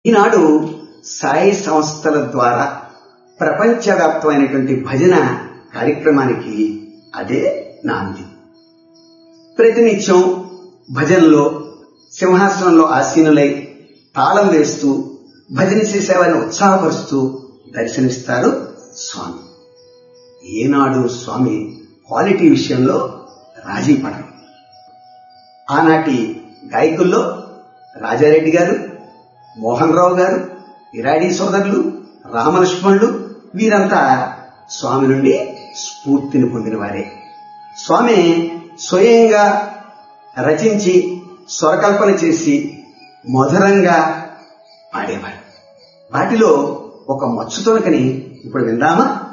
ఈనాడు సాయి సంస్థల ద్వారా ప్రపంచవ్యాప్తమైనటువంటి భజన కార్యక్రమానికి అదే నాంది ప్రతినిత్యం భజనలో సింహాసనంలో ఆసీనులై తాళం వేస్తూ భజన చేసేవారిని ఉత్సాహపరుస్తూ దర్శనిస్తారు స్వామి ఏనాడు స్వామి క్వాలిటీ విషయంలో రాజీ పడరు ఆనాటి గాయకుల్లో రాజారెడ్డి గారు మోహన్ రావు గారు ఇరాడీ సోదరులు రామలక్ష్మణులు వీరంతా స్వామి నుండి స్ఫూర్తిని పొందిన వారే స్వామి స్వయంగా రచించి స్వరకల్పన చేసి మధురంగా పాడేవారు వాటిలో ఒక మచ్చు తొలకని ఇప్పుడు విందామా